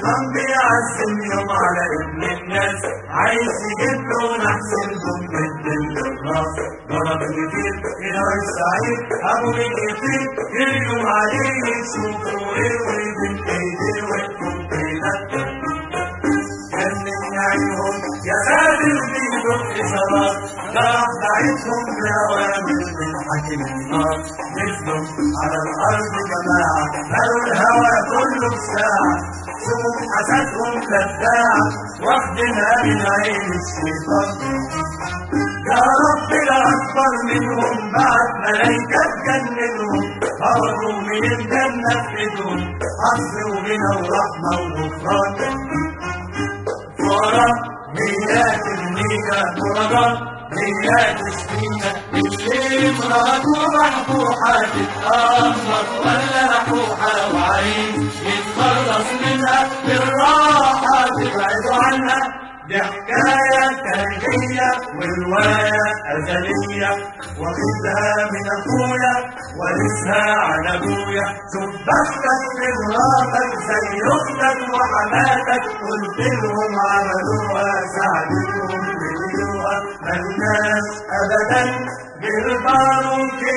الشيطان بيعزم يوم على ابن الناس عايز يجيب له نحس البوم بالدل الراس ضرب كتير الى السعيد ابو كتير يريم عليه يشوفوا ايه ويبن ايديه ويكون بينك جنن عينهم يا قادر بيدهم اشارات راح بعيدهم بأوامر من حكم النار نزلوا على الارض جماعه مالوا الهوى كله بساعه شوف حسدهم خداعه واخدنا من عين الشيطان يا رب لا اكبر منهم بعد ملايكه تجننهم هربوا من الجنه في ايدهم حظ وغنى ورحمه وغفران ورا ميات المية مرضى ميات سنينة اللي مراته محبوحة تتأمر ولا محبوحة وعين يتخلص منها بالراحة تبعدوا عنها دي حكاية تاريخية ورواية أزلية واخدها من أخويا وارثها على أبويا شوف بختك في مراتك زي أختك وحماتك قلت لهم عملوها ساعدتهم بيوها ملناش أبدا غير دارك